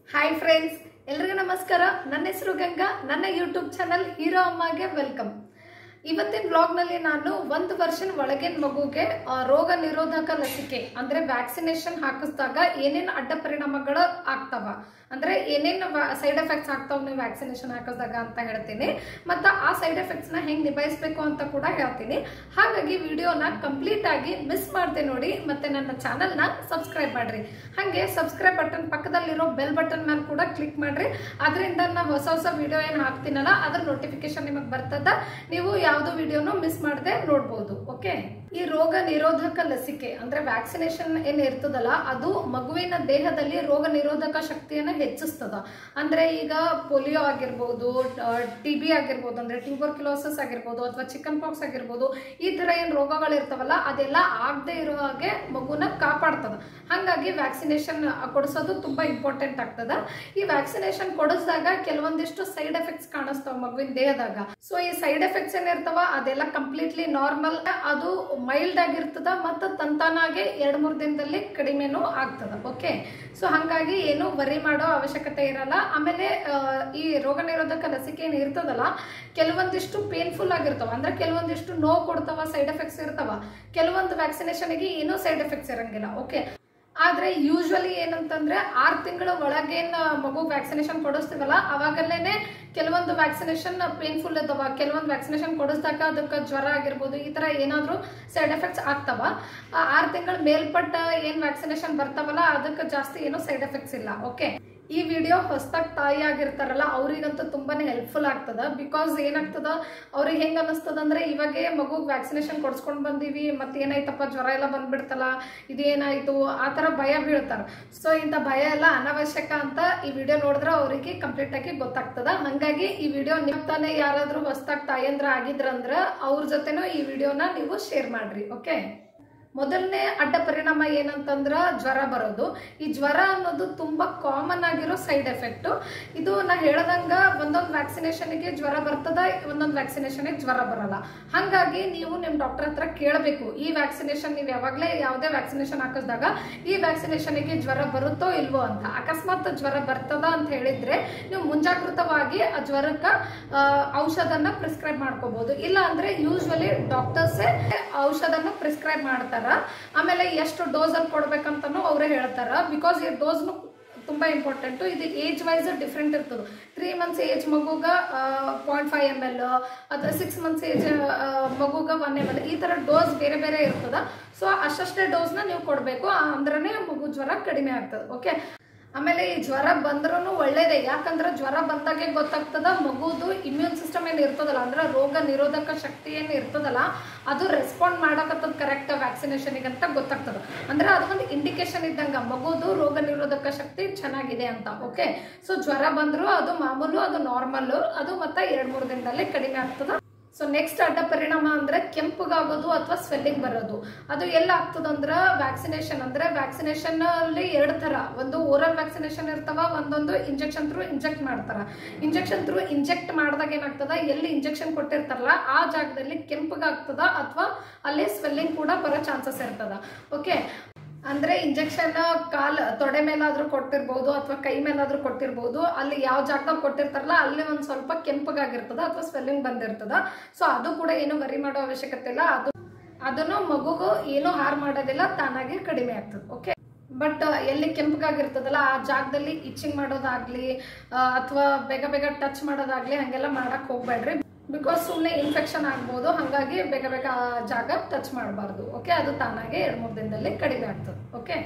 hi friends ಎಲ್ರಿಗೂ ನಮಸ್ಕಾರ ನನ್ನ ಹೆಸರು ಗಂಗಾ ನನ್ನ ಯೂಟ್ಯೂಬ್ ಚಾನಲ್ ಹೀರೋ ಅಮ್ಮಗೆ ವೆಲ್ಕಮ್ ಇವತ್ತಿನ ಬ್ಲಾಗ್ನಲ್ಲಿ ನಾನು ಒಂದು ವರ್ಷದ ಒಳಗಿನ ಮಗುಗೆ ಆ, ರೋಗ ನಿರೋಧಕ ಲಸಿಕೆ ಅಂದ್ರೆ ವ್ಯಾಕ್ಸಿನೇಷನ್ ಹಾಕಿಸಿದಾಗ ಏನೇನು ಅಡ್ಡ ಪರಿಣಾಮಗಳು ಆಗ್ತಾವ ಅಂದ್ರೆ ಏನೇನು ಸೈಡ್ ಎಫೆಕ್ಟ್ಸ್ ಆಗ್ತಾವ ನೀವು ವ್ಯಾಕ್ಸಿನೇಷನ್ ಹಾಕಿಸಿದಾಗ ಅಂತ ಹೇಳ್ತೀನಿ ಮತ್ತು ಆ ಸೈಡ್ ಎಫೆಕ್ಟ್ಸ್ ನ ಹೆಂಗ್ ನಿಭಾಯಿಸ್ಬೇಕು ಅಂತ ಕೂಡ ಹೇಳ್ತೀನಿ ಹಾಗಾಗಿ ವಿಡಿಯೋನ ಕಂಪ್ಲೀಟ್ ಆಗಿ ಮಿಸ್ ಮಾಡ್ದೆ ನೋಡಿ ಮತ್ತೆ ನನ್ನ ಚಾನಲ್ ನ ಸಬ್ಸ್ಕ್ರೈಬ್ ಮಾಡ್ರಿ ಹಾಗೆ ಸಬ್ಸ್ಕ್ರೈಬ್ ಬಟನ್ ಪಕ್ಕದಲ್ಲಿರೋ ಬೆಲ್ ಬಟನ್ ಮೇಲೆ ಕೂಡ ಕ್ಲಿಕ್ ಮಾಡ್ರಿ ಅದರಿಂದ ನಾ ಹೊಸ ಹೊಸ ವಿಡಿಯೋ ಏನು ಹಾಕ್ತೀನಲ್ಲ ಅದ್ರ ನೋಟಿಫಿಕೇಶನ್ ನಿಮಗೆ ಬರ್ತದ ನೀವು ಯಾವ್ದು ವಿಡಿಯೋನು ಮಿಸ್ ಮಾಡದೆ ನೋಡ್ಬೋದು ಓಕೆ ಈ ರೋಗ ನಿರೋಧಕ ಲಸಿಕೆ ಅಂದ್ರೆ ವ್ಯಾಕ್ಸಿನೇಷನ್ ಏನ್ ಇರ್ತದಲ್ಲ ಅದು ಮಗುವಿನ ದೇಹದಲ್ಲಿ ರೋಗ ನಿರೋಧಕ ಶಕ್ತಿಯನ್ನ ಹೆಚ್ಚಿಸ್ತದ ಅಂದ್ರೆ ಈಗ ಪೋಲಿಯೋ ಆಗಿರ್ಬೋದು ಟಿ ಬಿ ಆಗಿರ್ಬೋದು ಅಂದ್ರೆ ಟ್ಯೂಬರ್ಕ್ಯುಲೋಸಿಸ್ ಆಗಿರ್ಬೋದು ಅಥವಾ ಚಿಕನ್ ಪಾಕ್ಸ್ ಆಗಿರ್ಬೋದು ಈ ತರ ಏನ್ ರೋಗಗಳು ಇರ್ತಾವಲ್ಲ ಅದೆಲ್ಲ ಆಗದೆ ಇರೋ ಹಾಗೆ ಮಗುನ ಕಾಪಾಡ್ತದ ಹಾಗಾಗಿ ವ್ಯಾಕ್ಸಿನೇಷನ್ ಕೊಡಿಸೋದು ತುಂಬಾ ಇಂಪಾರ್ಟೆಂಟ್ ಆಗ್ತದ ಈ ವ್ಯಾಕ್ಸಿನೇಷನ್ ಕೊಡಿಸಿದಾಗ ಕೆಲವೊಂದಿಷ್ಟು ಸೈಡ್ ಎಫೆಕ್ಟ್ಸ್ ಕಾಣಿಸ್ತಾವ ಮಗುವಿನ ದೇಹದಾಗ ಸೊ ಈ ಸೈಡ್ ಎಫೆಕ್ಟ್ಸ್ ಏನಿರ್ತಾವ ಅದೆಲ್ಲ ಕಂಪ್ಲೀಟ್ಲಿ ನಾರ್ಮಲ್ ಅದು ಮೈಲ್ಡ್ ಆಗಿರ್ತದ ಮತ್ತು ತಂತಾನಾಗೆ ಎರಡ್ ಮೂರ್ ದಿನದಲ್ಲಿ ಕಡಿಮೆನೂ ಆಗ್ತದ ಓಕೆ ಸೊ ಹಂಗಾಗಿ ಏನು ವರಿ ಮಾಡೋ ಅವಶ್ಯಕತೆ ಇರಲ್ಲ ಆಮೇಲೆ ಆ, ಈ ರೋಗ ನಿರೋಧಕ ಲಸಿಕೆ ಏನ್ ಇರ್ತದಲ್ಲ ಕೆಲವೊಂದಿಷ್ಟು ಪೇನ್ಫುಲ್ ಆಗಿರ್ತಾವ ಅಂದ್ರೆ ಕೆಲವೊಂದಿಷ್ಟು ನೋವು ಕೊಡ್ತಾವ ಸೈಡ್ ಎಫೆಕ್ಟ್ಸ್ ಇರ್ತಾವ ಕೆಲವೊಂದು ವ್ಯಾಕ್ಸಿನೇಷನ್ಗೆ ಏನೂ ಸೈಡ್ ಎಫೆಕ್ಟ್ಸ್ ಇರಂಗಿಲ್ಲ ಓಕೆ ಆದ್ರೆ ಯೂಶ್ವಲಿ ಏನಂತಂದ್ರೆ ಆರ್ ತಿಂಗಳ ಒಳಗೇನ್ ಮಗು ವ್ಯಾಕ್ಸಿನೇಷನ್ ಕೊಡಿಸ್ತೀವಲ್ಲ ಅವಾಗಲೇನೆ ಕೆಲವೊಂದು ವ್ಯಾಕ್ಸಿನೇಷನ್ ಪೇನ್ಫುಲ್ ಇದಾವ ಕೆಲವೊಂದು ವ್ಯಾಕ್ಸಿನೇಷನ್ ಕೊಡಿಸಿದಾಗ ಅದಕ್ಕೆ ಜ್ವರ ಆಗಿರ್ಬೋದು ಈ ತರ ಏನಾದ್ರೂ ಸೈಡ್ ಎಫೆಕ್ಟ್ಸ್ ಆಗ್ತಾವ ಆ ಆರ್ ತಿಂಗಳ ಮೇಲ್ಪಟ್ಟ ಏನ್ ವ್ಯಾಕ್ಸಿನೇಷನ್ ಬರ್ತಾವಲ್ಲ ಅದಕ್ಕೆ ಜಾಸ್ತಿ ಏನೂ ಸೈಡ್ ಎಫೆಕ್ಟ್ಸ್ ಇಲ್ಲ ಓಕೆ ಈ ವಿಡಿಯೋ ಹೊಸದಾಗಿ ತಾಯಿ ಆಗಿರ್ತಾರಲ್ಲ ಅವ್ರಿಗಂತೂ ತುಂಬಾನೇ ಹೆಲ್ಪ್ಫುಲ್ ಆಗ್ತದ ಬಿಕಾಸ್ ಏನಾಗ್ತದ ಅವ್ರಿಗೆ ಹೆಂಗ್ ಅನಿಸ್ತದ ಅಂದ್ರೆ ಇವಾಗೆ ಮಗು ವ್ಯಾಕ್ಸಿನೇಷನ್ ಕೊಡ್ಸ್ಕೊಂಡ್ ಬಂದೀವಿ ಮತ್ತೆ ಏನಾಯ್ತಪ್ಪ ಜ್ವರ ಎಲ್ಲ ಬಂದ್ಬಿಡ್ತಲ್ಲ ಇದೇನಾಯ್ತು ಆ ತರ ಭಯ ಬೀಳ್ತಾರ ಸೊ ಇಂಥ ಭಯ ಎಲ್ಲ ಅನಾವಶ್ಯಕ ಅಂತ ಈ ವಿಡಿಯೋ ನೋಡಿದ್ರೆ ಅವರಿಗೆ ಕಂಪ್ಲೀಟ್ ಆಗಿ ಗೊತ್ತಾಗ್ತದ ಹಂಗಾಗಿ ಈ ವಿಡಿಯೋ ನಿಮ್ ತಾನೇ ಯಾರಾದ್ರೂ ಹೊಸದಾಗಿ ತಾಯಂದ್ರ ಆಗಿದ್ರಂದ್ರ ಅವ್ರ ಜೊತೆನೂ ಈ ವಿಡಿಯೋನ ನೀವು ಶೇರ್ ಮಾಡ್ರಿ ಓಕೆ ಮೊದಲನೇ ಅಡ್ಡ ಪರಿಣಾಮ ಏನಂತಂದ್ರ ಜ್ವರ ಬರೋದು ಈ ಜ್ವರ ಅನ್ನೋದು ತುಂಬಾ ಕಾಮನ್ ಆಗಿರೋ ಸೈಡ್ ಎಫೆಕ್ಟ್ ಇದು ನಾ ಹೇಳ್ದಂಗ ಒಂದೊಂದು ವ್ಯಾಕ್ಸಿನೇಷನ್ಗೆ ಜ್ವರ ಬರ್ತದ ಒಂದೊಂದು ವ್ಯಾಕ್ಸಿನೇಷನ್ಗೆ ಜ್ವರ ಬರಲ್ಲ ಹಂಗಾಗಿ ನೀವು ನಿಮ್ ಡಾಕ್ಟರ್ ಹತ್ರ ಕೇಳಬೇಕು ಈ ವ್ಯಾಕ್ಸಿನೇಷನ್ ನೀವು ಯಾವಾಗಲೇ ಯಾವುದೇ ವ್ಯಾಕ್ಸಿನೇಷನ್ ಹಾಕಿಸಿದಾಗ ಈ ವ್ಯಾಕ್ಸಿನೇಷನ್ಗೆ ಜ್ವರ ಬರುತ್ತೋ ಇಲ್ವೋ ಅಂತ ಅಕಸ್ಮಾತ್ ಜ್ವರ ಬರ್ತದ ಅಂತ ಹೇಳಿದ್ರೆ ನೀವು ಮುಂಜಾಗೃತವಾಗಿ ಆ ಜ್ವರಕ್ಕ ಆ, ಔಷಧನ ಪ್ರಿಸ್ಕ್ರೈಬ್ ಮಾಡ್ಕೋಬಹುದು ಇಲ್ಲ ಅಂದ್ರೆ ಯೂಶ್ವಲಿ ಡಾಕ್ಟರ್ಸ್ ಔಷಧನ ಪ್ರಿಸ್ಕ್ರೈಬ್ ಮಾಡ್ತಾರ ಆಮೇಲೆ ಎಷ್ಟು ಡೋಸ್ ಅಲ್ಲಿ ಕೊಡ್ಬೇಕಂತನೂ ಅವರೇ ಹೇಳ್ತಾರ ಬಿಕಾಸ್ ಈ ಡೋಸ್ನು ತುಂಬಾ ಇಂಪಾರ್ಟೆಂಟ್ ಇದು ಏಜ್ ವೈಸ್ ಡಿಫ್ರೆಂಟ್ ಇರ್ತದೆ ತ್ರೀ ಮಂತ್ಸ್ ಏಜ್ ಮಗುಗ ಪಾಯಿಂಟ್ ಫೈವ್ ಎಮ್ ಎಲ್ ಅಥವಾ ಸಿಕ್ಸ್ ಮಂತ್ಸ್ ಏಜ್ ಮಗುಗ ಒನ್ ಎಮ್ ಎಲ್ ಈ ತರ ಡೋಸ್ ಬೇರೆ ಬೇರೆ ಇರ್ತದ ಸೊ ಅಷ್ಟಷ್ಟೇ ಡೋಸ್ನ ನೀವು ಕೊಡಬೇಕು ಅಂದ್ರೆ ಮಗು ಜ್ವರ ಕಡಿಮೆ ಆಗ್ತದೆ ಓಕೆ ಆಮೇಲೆ ಈ ಜ್ವರ ಬಂದ್ರೂ ಒಳ್ಳೇದೇ ಯಾಕಂದ್ರೆ ಜ್ವರ ಬಂದಾಗೆ ಗೊತ್ತಾಗ್ತದ ಮಗುದು ಇಮ್ಯೂನ್ ಸಿಸ್ಟಮ್ ಏನ್ ಇರ್ತದಲ್ಲ ಅಂದ್ರೆ ರೋಗ ನಿರೋಧಕ ಶಕ್ತಿ ಏನ್ ಇರ್ತದಲ್ಲ ಅದು ರೆಸ್ಪಾಂಡ್ ಮಾಡಕತ್ತದ ಕರೆಕ್ಟ್ ವ್ಯಾಕ್ಸಿನೇಷನ್ಗೆ ಅಂತ ಗೊತ್ತಾಗ್ತದ ಅಂದ್ರೆ ಅದು ಒಂದು ಇಂಡಿಕೇಶನ್ ಇದ್ದಂಗ ಮಗುದು ರೋಗ ನಿರೋಧಕ ಶಕ್ತಿ ಚೆನ್ನಾಗಿದೆ ಅಂತ ಓಕೆ ಸೊ ಜ್ವರ ಬಂದ್ರು ಅದು ಮಾಮೂಲು ಅದು ನಾರ್ಮಲ್ ಅದು ಮತ್ತೆ ಎರಡ್ ಮೂರು ದಿನದಲ್ಲಿ ಕಡಿಮೆ ಆಗ್ತದ ಸೊ ನೆಕ್ಸ್ಟ್ ಅಡ್ಡ ಪರಿಣಾಮ ಅಂದ್ರೆ ಕೆಂಪುಗಾಗೋದು ಅಥವಾ ಸ್ವೆಲ್ಲಿಂಗ್ ಬರೋದು ಅದು ಎಲ್ಲ ಆಗ್ತದಂದ್ರ ವ್ಯಾಕ್ಸಿನೇಷನ್ ಅಂದ್ರೆ ವ್ಯಾಕ್ಸಿನೇಷನ್ ಅಲ್ಲಿ ಎರಡು ತರ ಒಂದು ಓರಲ್ ವ್ಯಾಕ್ಸಿನೇಷನ್ ಇರ್ತಾವ ಒಂದೊಂದು ಇಂಜೆಕ್ಷನ್ ಥ್ರೂ ಇಂಜೆಕ್ಟ್ ಮಾಡ್ತಾರ ಇಂಜೆಕ್ಷನ್ ಥ್ರೂ ಇಂಜೆಕ್ಟ್ ಮಾಡಿದಾಗ ಏನಾಗ್ತದ ಎಲ್ಲಿ ಇಂಜೆಕ್ಷನ್ ಕೊಟ್ಟಿರ್ತಾರಲ್ಲ ಆ ಜಾಗದಲ್ಲಿ ಕೆಂಪಗಾಗ್ತದ ಅಥವಾ ಅಲ್ಲಿ ಸ್ವೆಲ್ಲಿಂಗ್ ಕೂಡ ಬರೋ ಚಾನ್ಸಸ್ ಇರ್ತದ ಓಕೆ ಅಂದ್ರೆ ಇಂಜೆಕ್ಷನ್ ಕಾಲ್ ತೊಡೆ ಮೇಲಾದ್ರೂ ಕೊಟ್ಟಿರ್ಬೋದು ಅಥವಾ ಕೈ ಮೇಲಾದ್ರೂ ಕೊಟ್ಟಿರ್ಬೋದು ಅಲ್ಲಿ ಯಾವ ಜಾಗದಾಗ ಕೊಟ್ಟಿರ್ತಾರಲ್ಲ ಅಲ್ಲಿ ಒಂದ್ ಸ್ವಲ್ಪ ಕೆಂಪಗಾಗಿರ್ತದ ಅಥವಾ ಸ್ವೆಲ್ಲಿಂಗ್ ಬಂದಿರ್ತದ ಸೊ ಅದು ಕೂಡ ಏನು ವರಿ ಮಾಡೋ ಅವಶ್ಯಕತೆ ಇಲ್ಲ ಅದು ಅದನ್ನು ಮಗುಗೂ ಏನು ಹಾರ್ ಮಾಡೋದಿಲ್ಲ ತಾನಾಗಿ ಕಡಿಮೆ ಆಗ್ತದೆ ಓಕೆ ಬಟ್ ಎಲ್ಲಿ ಕೆಂಪಗಾಗಿರ್ತದಲ್ಲ ಆ ಜಾಗದಲ್ಲಿ ಇಚ್ಚಿಂಗ್ ಮಾಡೋದಾಗ್ಲಿ ಅಥವಾ ಬೇಗ ಬೇಗ ಟಚ್ ಮಾಡೋದಾಗ್ಲಿ ಹಂಗೆಲ್ಲ ಮಾಡಕ್ ಹೋಗ್ಬೇಡ್ರಿ ಬಿಕಾಸ್ ಸುಮ್ಮನೆ ಇನ್ಫೆಕ್ಷನ್ ಆಗ್ಬೋದು ಹಾಗಾಗಿ ಬೇಗ ಬೇಗ ಆ ಜಾಗ ಟಚ್ ಮಾಡಬಾರ್ದು ಓಕೆ ಅದು ತಾನಾಗೆ ಎರಡು ಮೂರು ದಿನದಲ್ಲಿ ಕಡಿಮೆ ಆಗ್ತದೆ ಓಕೆ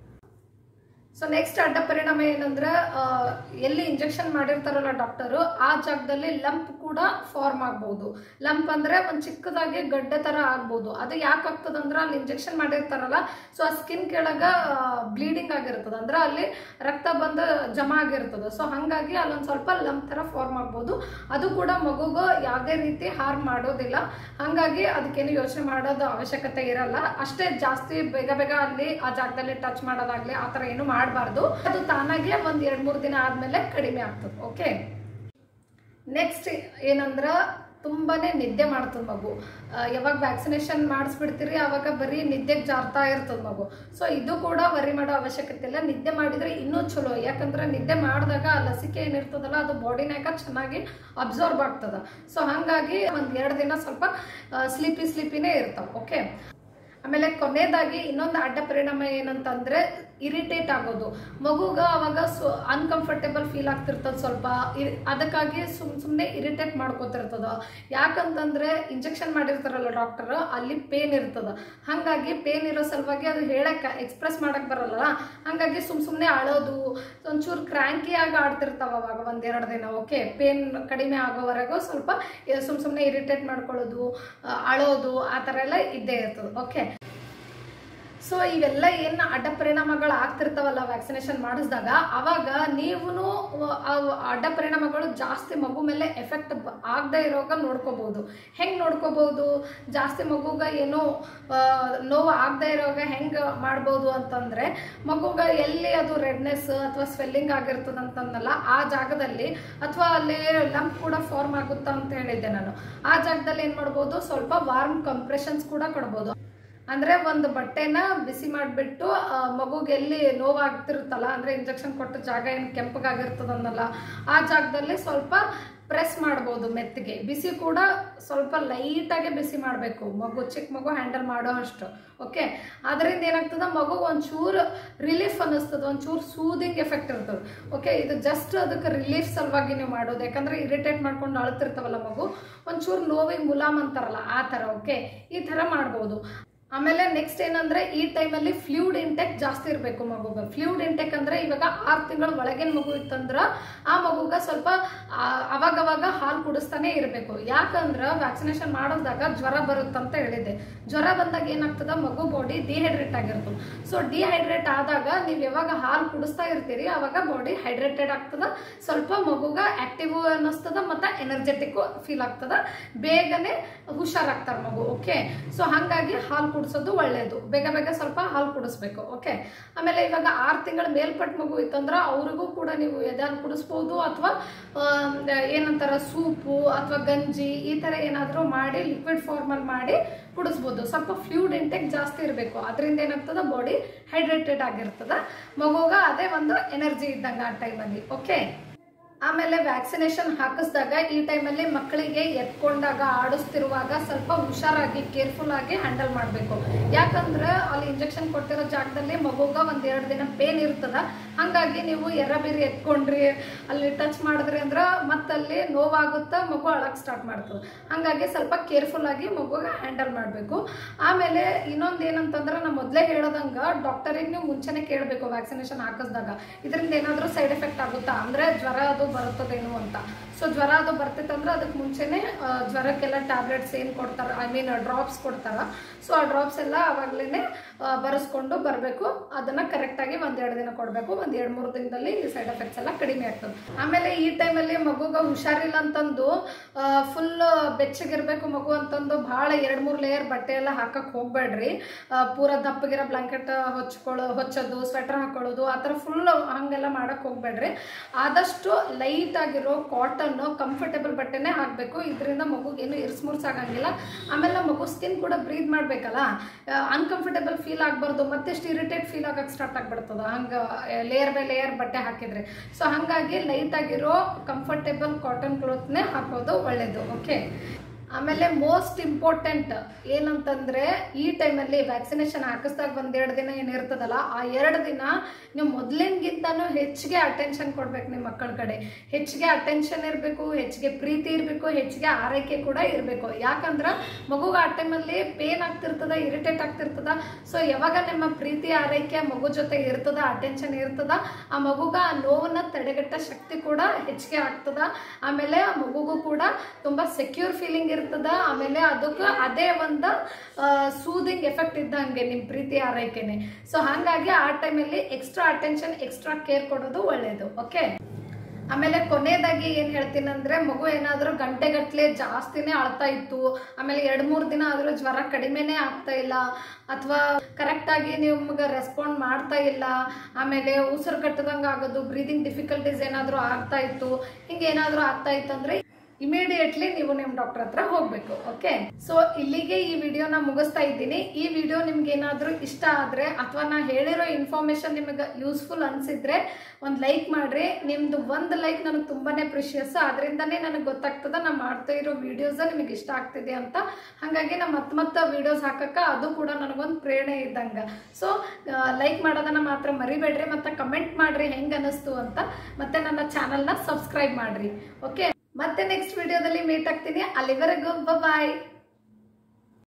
ಸೊ ನೆಕ್ಸ್ಟ್ ಅಡ್ಡ ಪರಿಣಾಮ ಏನಂದ್ರೆ ಆ, ಎಲ್ಲಿ ಇಂಜೆಕ್ಷನ್ ಮಾಡಿರ್ತಾರಲ್ಲ ಡಾಕ್ಟರು ಆ ಜಾಗದಲ್ಲಿ ಲಂಪ್ ಕೂಡ ಫಾರ್ಮ್ ಆಗ್ಬೋದು ಲಂಪ್ ಅಂದ್ರೆ ಒಂದು ಚಿಕ್ಕದಾಗಿ ಗಡ್ಡೆ ತರ ಆಗ್ಬೋದು ಅದು ಯಾಕೆ ಆಗ್ತದಂದ್ರೆ ಅಲ್ಲಿ ಇಂಜೆಕ್ಷನ್ ಮಾಡಿರ್ತಾರಲ್ಲ ಸೊ ಆ ಸ್ಕಿನ್ ಕೆಳಗ ಬ್ಲೀಡಿಂಗ್ ಆಗಿರ್ತದೆ ಅಂದ್ರೆ ಅಲ್ಲಿ ರಕ್ತ ಬಂದು ಜಮಾ ಆಗಿರ್ತದೆ ಸೊ ಹಂಗಾಗಿ ಅಲ್ಲೊಂದು ಸ್ವಲ್ಪ ಲಂಪ್ ತರ ಫಾರ್ಮ್ ಆಗ್ಬೋದು ಅದು ಕೂಡ ಮಗುಗೂ ಯಾವುದೇ ರೀತಿ ಹಾರ್ಮ್ ಮಾಡೋದಿಲ್ಲ ಹಂಗಾಗಿ ಅದಕ್ಕೇನು ಯೋಚನೆ ಮಾಡೋದು ಅವಶ್ಯಕತೆ ಇರಲ್ಲ ಅಷ್ಟೇ ಜಾಸ್ತಿ ಬೇಗ ಬೇಗ ಅಲ್ಲಿ ಆ ಜಾಗದಲ್ಲಿ ಟಚ್ ಮಾಡೋದಾಗ್ಲಿ ಆ ಥರ ಏನು ಮಾಡಬಾರ್ದು ಅದು ತಾನಾಗೆ ಒಂದ್ ಎರಡ್ ಮೂರ್ ದಿನ ಆದ್ಮೇಲೆ ಕಡಿಮೆ ಆಗ್ತದೆ ಓಕೆ ನೆಕ್ಸ್ಟ್ ಏನಂದ್ರ ತುಂಬಾನೇ ನಿದ್ದೆ ಮಾಡ್ತದೆ ಮಗು ಆ, ಯಾವಾಗ ವ್ಯಾಕ್ಸಿನೇಷನ್ ಮಾಡಿಸ್ಬಿಡ್ತೀರಿ ಅವಾಗ ಬರೀ ನಿದ್ದೆಗೆ ಜಾರ್ತಾ ಇರ್ತದೆ ಮಗು ಸೊ ಇದು ಕೂಡ ವರಿ ಮಾಡೋ ಅವಶ್ಯಕತೆ ಇಲ್ಲ ನಿದ್ದೆ ಮಾಡಿದ್ರೆ ಇನ್ನೂ ಚಲೋ ಯಾಕಂದ್ರೆ ನಿದ್ದೆ ಮಾಡಿದಾಗ ಆ ಲಸಿಕೆ ಏನಿರ್ತದಲ್ಲ ಅದು ಬಾಡಿನಾಗ ಚೆನ್ನಾಗಿ ಅಬ್ಸರ್ವ್ ಆಗ್ತದ ಸೊ ಹಾಗಾಗಿ ಒಂದ್ ಎರಡು ದಿನ ಸ್ವಲ್ಪ ಸ್ಲೀಪಿ ಸ್ಲೀಪಿನೇ ಇರ್ತಾವ ಓಕೆ ಆಮೇಲೆ ಕೊನೆಯದಾಗಿ ಇನ್ನೊಂದು ಅಡ್ಡ ಪರಿಣಾಮ ಏನಂತಂದ್ರೆ ಇರಿಟೇಟ್ ಆಗೋದು ಮಗುಗ ಅವಾಗ ಸೊ ಅನ್ಕಂಫರ್ಟೇಬಲ್ ಫೀಲ್ ಆಗ್ತಿರ್ತದ ಸ್ವಲ್ಪ ಇರ್- ಅದಕ್ಕಾಗಿ ಸುಮ್ ಸುಮ್ಮನೆ ಇರಿಟೇಟ್ ಮಾಡ್ಕೋತಿರ್ತದ ಯಾಕಂತಂದ್ರೆ ಇಂಜೆಕ್ಷನ್ ಮಾಡಿರ್ತಾರಲ್ಲ ಡಾಕ್ಟರ್ ಅಲ್ಲಿ ಪೇನ್ ಇರ್ತದ ಹಾಗಾಗಿ ಪೇನ್ ಇರೋ ಸಲುವಾಗಿ ಅದು ಹೇಳಕ್ ಎಕ್ಸ್ಪ್ರೆಸ್ ಮಾಡಕ್ ಬರಲ್ಲ ಹಾಗಾಗಿ ಸುಮ್ ಸುಮ್ಮನೆ ಅಳೋದು ಒಂಚೂರು ಕ್ರ್ಯಾಂಕಿ ಆಗಿ ಆಡ್ತಿರ್ತಾವ ಅವಾಗ ಒಂದೆರಡು ದಿನ ಓಕೆ ಪೇನ್ ಕಡಿಮೆ ಆಗೋವರೆಗೂ ಸ್ವಲ್ಪ ಎ- ಸುಮ್ ಸುಮ್ಮನೆ ಇರಿಟೇಟ್ ಮಾಡ್ಕೊಳ್ಳೋದು ಆ, ಅಳೋದು ಆ ಥರ ಎಲ್ಲ ಇದ್ದೇ ಇರ್ತದೆ ಓಕೆ ಸೊ ಇವೆಲ್ಲ ಏನು ಅಡ್ಡ ಪರಿಣಾಮಗಳು ಆಗ್ತಿರ್ತಾವಲ್ಲ ವ್ಯಾಕ್ಸಿನೇಷನ್ ಮಾಡಿಸಿದಾಗ ಅವಾಗ ನೀವು ಅಡ್ಡ ಪರಿಣಾಮಗಳು ಜಾಸ್ತಿ ಮಗು ಮೇಲೆ ಎಫೆಕ್ಟ್ ಆಗದೆ ಇರೋಗ ನೋಡ್ಕೋಬಹುದು ಹೆಂಗ್ ನೋಡ್ಕೋಬಹುದು ಜಾಸ್ತಿ ಮಗುಗ ಏನು ಆ, ನೋವು ಆಗದೆ ಇರೋಗ ಹೆಂಗ್ ಮಾಡ್ಬೋದು ಅಂತಂದ್ರೆ ಮಗುಗ ಎಲ್ಲಿ ಅದು ರೆಡ್ನೆಸ್ ಅಥವಾ ಸ್ವೆಲ್ಲಿಂಗ್ ಆಗಿರ್ತದ ಅಂತಂದಲ್ಲ ಆ ಜಾಗದಲ್ಲಿ ಅಥವಾ ಅಲ್ಲಿ ಲಂಪ್ ಕೂಡ ಫಾರ್ಮ್ ಆಗುತ್ತಾ ಅಂತ ಹೇಳಿದ್ದೆ ನಾನು ಆ ಜಾಗದಲ್ಲಿ ಏನ್ ಮಾಡ್ಬೋದು ಸ್ವಲ್ಪ ವಾರ್ಮ್ ಕಂಪ್ರೆಷನ್ಸ್ ಕೂಡ ಕೊಡ್ಬೋದು ಅಂದ್ರೆ ಒಂದು ಬಟ್ಟೆನ ಬಿಸಿ ಮಾಡಿಬಿಟ್ಟು ಮಗುಗೆ ಎಲ್ಲಿ ನೋವಾಗ್ತಿರುತ್ತಲ್ಲ ಅಂದ್ರೆ ಇಂಜೆಕ್ಷನ್ ಕೊಟ್ಟ ಜಾಗ ಏನು ಕೆಂಪಗಾಗಿರ್ತದನ್ನಲ್ಲ ಆ ಜಾಗದಲ್ಲಿ ಸ್ವಲ್ಪ ಪ್ರೆಸ್ ಮಾಡ್ಬೋದು ಮೆತ್ತಿಗೆ ಬಿಸಿ ಕೂಡ ಸ್ವಲ್ಪ ಲೈಟಾಗೆ ಬಿಸಿ ಮಾಡಬೇಕು ಮಗು ಚಿಕ್ಕ ಮಗು ಹ್ಯಾಂಡಲ್ ಮಾಡೋ ಅಷ್ಟು ಓಕೆ ಅದರಿಂದ ಏನಾಗ್ತದ ಮಗು ಒಂಚೂರು ರಿಲೀಫ್ ಅನ್ನಿಸ್ತದ ಒಂಚೂರು ಸೂದಿಂಗ್ ಎಫೆಕ್ಟ್ ಇರ್ತದೆ ಓಕೆ ಇದು ಜಸ್ಟ್ ಅದಕ್ಕೆ ರಿಲೀಫ್ ಸಲುವಾಗಿ ನೀವು ಮಾಡೋದು ಯಾಕಂದ್ರೆ ಇರಿಟೇಟ್ ಮಾಡ್ಕೊಂಡು ಅಳ್ತಿರ್ತಾವಲ್ಲ ಮಗು ಒಂಚೂರು ನೋವಿಗೆ ಮುಲಾಮ್ ಅಂತಾರಲ್ಲ ಆ ಥರ ಓಕೆ ಈ ಥರ ಮಾಡ್ಬೋದು ಆಮೇಲೆ ನೆಕ್ಸ್ಟ್ ಏನಂದ್ರೆ ಈ ಟೈಮಲ್ಲಿ ಫ್ಲೂಡ್ ಇಂಟೆಕ್ ಜಾಸ್ತಿ ಇರಬೇಕು ಮಗುಗ ಫ್ಲೂಡ್ ಇಂಟೆಕ್ ಅಂದ್ರೆ ಇವಾಗ ಆರು ತಿಂಗಳ ಒಳಗಿನ ಮಗು ಇತ್ತಂದ್ರ ಆ ಮಗುಗ ಸ್ವಲ್ಪ ಆ, ಅವಾಗವಾಗ ಹಾಲು ಕುಡಿಸ್ತಾನೆ ಇರಬೇಕು ಯಾಕಂದ್ರ ವ್ಯಾಕ್ಸಿನೇಷನ್ ಮಾಡೋದಾಗ ಜ್ವರ ಬರುತ್ತಂತ ಹೇಳಿದೆ ಜ್ವರ ಬಂದಾಗ ಏನಾಗ್ತದ ಮಗು ಬಾಡಿ ಡಿಹೈಡ್ರೇಟ್ ಆಗಿರ್ತದೆ ಸೊ ಡಿಹೈಡ್ರೇಟ್ ಆದಾಗ ನೀವು ಯಾವಾಗ ಹಾಲು ಕುಡಿಸ್ತಾ ಇರ್ತೀರಿ ಅವಾಗ ಬಾಡಿ ಹೈಡ್ರೇಟೆಡ್ ಆಗ್ತದ ಸ್ವಲ್ಪ ಮಗುಗ ಆಕ್ಟಿವ್ ಅನ್ನಿಸ್ತದ ಮತ್ತೆ ಎನರ್ಜೆಟಿಕ್ ಫೀಲ್ ಆಗ್ತದ ಬೇಗನೆ ಹುಷಾರಾಗ್ತಾರ ಮಗು ಓಕೆ ಸೊ ಹಾಗಾಗಿ ಹಾಲು ಕುಡಿಸೋದು ಒಳ್ಳೇದು ಬೇಗ ಬೇಗ ಸ್ವಲ್ಪ ಹಾಲು ಕುಡಿಸ್ಬೇಕು ಓಕೆ ಆಮೇಲೆ ಇವಾಗ ಆರು ತಿಂಗಳ ಮೇಲ್ಪಟ್ಟ ಮಗು ಇತ್ತಂದ್ರೆ ಅವ್ರಿಗೂ ಕೂಡ ನೀವು ಎದಾರು ಕುಡಿಸ್ಬೋದು ಅಥವಾ ಏನಂತಾರ ಸೂಪು ಅಥವಾ ಗಂಜಿ ಈ ಥರ ಏನಾದರೂ ಮಾಡಿ ಲಿಕ್ವಿಡ್ ಫಾರ್ಮಲ್ಲಿ ಮಾಡಿ ಕುಡಿಸ್ಬೋದು ಸ್ವಲ್ಪ ಫ್ಲೂಡ್ ಇಂಟೆಕ್ ಜಾಸ್ತಿ ಇರಬೇಕು ಅದರಿಂದ ಏನಾಗ್ತದ ಬಾಡಿ ಹೈಡ್ರೇಟೆಡ್ ಆಗಿರ್ತದ ಮಗುಗ ಅದೇ ಒಂದು ಎನರ್ಜಿ ಇದ್ದಂಗೆ ಆ ಟೈಮಲ್ಲಿ ಓಕೆ ಆಮೇಲೆ ವ್ಯಾಕ್ಸಿನೇಷನ್ ಹಾಕಿಸಿದಾಗ ಈ ಟೈಮಲ್ಲಿ ಮಕ್ಕಳಿಗೆ ಎತ್ಕೊಂಡಾಗ ಆಡಿಸ್ತಿರುವಾಗ ಸ್ವಲ್ಪ ಹುಷಾರಾಗಿ ಕೇರ್ಫುಲ್ ಆಗಿ ಹ್ಯಾಂಡಲ್ ಮಾಡಬೇಕು ಯಾಕಂದ್ರೆ ಅಲ್ಲಿ ಇಂಜೆಕ್ಷನ್ ಕೊಟ್ಟಿರೋ ಜಾಗದಲ್ಲಿ ಮಗುಗ ಒಂದ್ ಎರಡು ದಿನ ಪೇನ್ ಇರ್ತದ ಹಂಗಾಗಿ ನೀವು ಎರ್ರಬೀರಿ ಎತ್ಕೊಂಡ್ರಿ ಅಲ್ಲಿ ಟಚ್ ಮಾಡಿದ್ರಿ ಅಂದ್ರೆ ಮತ್ತಲ್ಲಿ ನೋವಾಗುತ್ತಾ ಮಗು ಅಳಕ್ ಸ್ಟಾರ್ಟ್ ಮಾಡ್ತದೆ ಹಂಗಾಗಿ ಸ್ವಲ್ಪ ಕೇರ್ಫುಲ್ ಆಗಿ ಮಗುಗ ಹ್ಯಾಂಡಲ್ ಮಾಡಬೇಕು ಆಮೇಲೆ ಇನ್ನೊಂದು ಏನಂತಂದ್ರೆ ನಾ ಮೊದಲೇ ಹೇಳೋದಂಗ ಡಾಕ್ಟರಿಗೆ ನೀವು ಮುಂಚೆನೆ ಕೇಳಬೇಕು ವ್ಯಾಕ್ಸಿನೇಷನ್ ಹಾಕಿಸಿದಾಗ ಇದರಿಂದ ಏನಾದರೂ ಸೈಡ್ ಎಫೆಕ್ಟ್ ಆಗುತ್ತಾ ಅಂದ್ರೆ ಜ್ವರ ಅದು ಬರುತ್ತದೇನು ಅಂತ ಸೊ ಜ್ವರ ಅದು ಬರ್ತಿತ್ತಂದ್ರೆ ಅದಕ್ಕೆ ಮುಂಚೆನೆ ಆ, ಜ್ವರಕ್ಕೆಲ್ಲ ಟ್ಯಾಬ್ಲೆಟ್ಸ್ ಏನು ಕೊಡ್ತಾರ ಐ ಮೀನ್ ಡ್ರಾಪ್ಸ್ ಕೊಡ್ತಾರ ಸೊ ಆ ಡ್ರಾಪ್ಸ್ ಎಲ್ಲ ಅವಾಗ್ಲೇನೆ ಆ, ಬರೆಸ್ಕೊಂಡು ಬರಬೇಕು ಅದನ್ನ ಕರೆಕ್ಟಾಗಿ ಒಂದೆರಡು ದಿನ ಕೊಡಬೇಕು ಒಂದ್ ಎರಡು ಮೂರು ದಿನದಲ್ಲಿ ಈ ಸೈಡ್ ಎಫೆಕ್ಟ್ಸ್ ಎಲ್ಲ ಕಡಿಮೆ ಆಗ್ತದೆ ಆಮೇಲೆ ಈ ಟೈಮಲ್ಲಿ ಮಗುಗ ಹುಷಾರಿಲ್ಲ ಅಂತಂದು ಫುಲ್ ಬೆಚ್ಚಗಿರ್ಬೇಕು ಮಗು ಅಂತಂದು ಭಾಳ ಎರಡು ಮೂರು ಲೇಯರ್ ಬಟ್ಟೆ ಎಲ್ಲ ಹಾಕಕ್ ಹೋಗ್ಬೇಡ್ರಿ ಆ, ಪೂರ ದಪ್ಪಗಿರೋ ಬ್ಲಾಂಕೆಟ್ ಹೊಚ್ಕೊಳ್ಳೋ ಹೊಚ್ಚೋದು ಸ್ವೆಟರ್ ಹಾಕೊಳ್ಳೋದು ಆ ಥರ ಫುಲ್ ಹಂಗೆಲ್ಲ ಮಾಡಕ್ ಹೋಗ್ಬೇಡ್ರಿ ಆದಷ್ಟು ಲೈಟ್ ಆಗಿರೋ ಕಾಟನ್ ಕಂಫರ್ಟೇಬಲ್ ಬಟ್ಟೆನೇ ಹಾಕಬೇಕು ಇದರಿಂದ ಮಗುಗೆ ಏನು ಇರ್ಸ್ಮುರ್ಸ್ ಆಗಂಗಿಲ್ಲ ಆಮೇಲೆ ಮಗು ಸ್ಕಿನ್ ಕೂಡ ಬ್ರೀದ್ ಮಾಡ್ಬೇಕಲ್ಲ ಅನ್ಕಂಫರ್ಟೇಬಲ್ ಫೀಲ್ ಆಗ್ಬಾರ್ದು ಮತ್ತೆಷ್ಟು ಇರಿಟೇಟ್ ಫೀಲ್ ಆಗಕ್ಕೆ ಸ್ಟಾರ್ಟ್ ಆಗ್ಬಿಡ್ತದ ಹಂಗ ಲೇಯರ್ ಬೈ ಲೇಯರ್ ಬಟ್ಟೆ ಹಾಕಿದ್ರೆ ಸೊ ಹಂಗಾಗಿ ಲೈಟ್ ಆಗಿರೋ ಕಂಫರ್ಟೇಬಲ್ ಕಾಟನ್ ಕ್ಲೋತ್ನೇ ಹಾಕೋದು ಒಳ್ಳೇದು ಓಕೆ ಆಮೇಲೆ ಮೋಸ್ಟ್ ಇಂಪಾರ್ಟೆಂಟ್ ಏನಂತಂದ್ರೆ ಈ ಟೈಮಲ್ಲಿ ವ್ಯಾಕ್ಸಿನೇಷನ್ ಹಾಕಿಸ್ದಾಗ ಒಂದೆರಡು ದಿನ ಏನಿರ್ತದಲ್ಲ ಆ ಎರಡು ದಿನ ನೀವು ಮೊದಲಿನಗಿಂತನೂ ಹೆಚ್ಚಿಗೆ ಅಟೆನ್ಷನ್ ಕೊಡ್ಬೇಕು ನಿಮ್ಮ ಮಕ್ಕಳ ಕಡೆ ಹೆಚ್ಚಿಗೆ ಅಟೆನ್ಷನ್ ಇರಬೇಕು ಹೆಚ್ಚಿಗೆ ಪ್ರೀತಿ ಇರಬೇಕು ಹೆಚ್ಚಿಗೆ ಆರೈಕೆ ಕೂಡ ಇರಬೇಕು ಯಾಕಂದ್ರೆ ಮಗುಗೆ ಆ ಟೈಮಲ್ಲಿ ಪೇನ್ ಆಗ್ತಿರ್ತದ ಇರಿಟೇಟ್ ಆಗ್ತಿರ್ತದ ಸೊ ಯಾವಾಗ ನಿಮ್ಮ ಪ್ರೀತಿ ಆರೈಕೆ ಮಗು ಜೊತೆ ಇರ್ತದ ಅಟೆನ್ಷನ್ ಇರ್ತದ ಆ ಮಗುಗ ಆ ನೋವನ್ನ ತಡೆಗಟ್ಟ ಶಕ್ತಿ ಕೂಡ ಹೆಚ್ಚಿಗೆ ಆಗ್ತದ ಆಮೇಲೆ ಆ ಮಗುಗೂ ಕೂಡ ತುಂಬಾ ಸೆಕ್ಯೂರ್ ಫೀಲಿಂಗ್ ಇರ್ತದ ಆಮೇಲೆ ಅದಕ್ಕೆ ಅದೇ ಒಂದು ಸೂದಿಂಗ್ ಎಫೆಕ್ಟ್ ಇದ್ದಂಗೆ ನಿಮ್ಮ ಪ್ರೀತಿ ಆರೈಕೆನೆ ಸೊ ಹಾಗಾಗಿ ಆ ಟೈಮಲ್ಲಿ ಎಕ್ಸ್ಟ್ರಾ ಅಟೆನ್ಷನ್ ಎಕ್ಸ್ಟ್ರಾ ಕೇರ್ ಕೊಡೋದು ಒಳ್ಳೇದು ಓಕೆ ಆಮೇಲೆ ಕೊನೆಯದಾಗಿ ಏನ್ ಹೇಳ್ತೀನಿ ಅಂದ್ರೆ ಮಗು ಏನಾದ್ರೂ ಗಂಟೆಗಟ್ಲೆ ಜಾಸ್ತಿನೇ ಅಳ್ತಾ ಇತ್ತು ಆಮೇಲೆ ಎರಡ್ ಮೂರ್ ದಿನ ಆದ್ರೂ ಜ್ವರ ಕಡಿಮೆನೇ ಆಗ್ತಾ ಇಲ್ಲ ಅಥವಾ ಕರೆಕ್ಟ್ ಆಗಿ ನಿಮ್ಗೆ ರೆಸ್ಪಾಂಡ್ ಮಾಡ್ತಾ ಇಲ್ಲ ಆಮೇಲೆ ಉಸಿರು ಕಟ್ಟದಂಗ ಆಗೋದು ಬ್ರೀದಿಂಗ್ ಡಿಫಿಕಲ್ಟೀಸ್ ಏನಾದ್ರೂ ಆಗ್ತಾ ಇತ್ತು ಹಿಂಗೆ ಏನಾದ್ರೂ ಆಗ್ತಾ ಇತ್ತು ಅಂದ್ರೆ ಇಮಿಡಿಯೇಟ್ಲಿ ನೀವು ನಿಮ್ಮ ಡಾಕ್ಟರ್ ಹತ್ರ ಹೋಗ್ಬೇಕು ಓಕೆ ಸೊ ಇಲ್ಲಿಗೆ ಈ ವಿಡಿಯೋನ ಮುಗಿಸ್ತಾ ಇದ್ದೀನಿ ಈ ವಿಡಿಯೋ ನಿಮ್ಗೆ ಏನಾದ್ರೂ ಇಷ್ಟ ಆದ್ರೆ ಅಥವಾ ನಾ ಹೇಳಿರೋ ಇನ್ಫಾರ್ಮೇಶನ್ ನಿಮಗೆ ಯೂಸ್ಫುಲ್ ಅನ್ಸಿದ್ರೆ ಒಂದು ಲೈಕ್ ಮಾಡ್ರಿ ನಿಮ್ದು ಒಂದು ಲೈಕ್ ನನಗೆ ತುಂಬಾನೇ ಪ್ರಿಷಿಯಸ್ ಅದರಿಂದನೇ ನನಗೆ ಗೊತ್ತಾಗ್ತದ ನಾ ಮಾಡ್ತಾ ಇರೋ ವಿಡಿಯೋಸ್ ನಿಮಗೆ ಇಷ್ಟ ಆಗ್ತಿದೆ ಅಂತ ಹಾಗಾಗಿ ನಾ ಮತ್ತೆ ಮತ್ತೆ ವಿಡಿಯೋಸ್ ಹಾಕಕ್ಕ ಅದು ಕೂಡ ನನಗೊಂದು ಪ್ರೇರಣೆ ಇದ್ದಂಗ ಸೊ ಲೈಕ್ ಮಾಡೋದನ್ನ ಮಾತ್ರ ಮರಿಬೇಡ್ರಿ ಮತ್ತೆ ಕಮೆಂಟ್ ಮಾಡ್ರಿ ಹೆಂಗ್ ಅನಿಸ್ತು ಅಂತ ಮತ್ತೆ ನನ್ನ ಚಾನಲ್ನ ಸಬ್ಸ್ಕ್ರೈಬ್ ಮಾಡ್ರಿ ಓಕೆ ಮತ್ತೆ ನೆಕ್ಸ್ಟ್ ವಿಡಿಯೋದಲ್ಲಿ ಮೀಟ್ ಆಗ್ತೀನಿ ಅಲ್ಲಿವರೆಗೂ ಬಾಯ್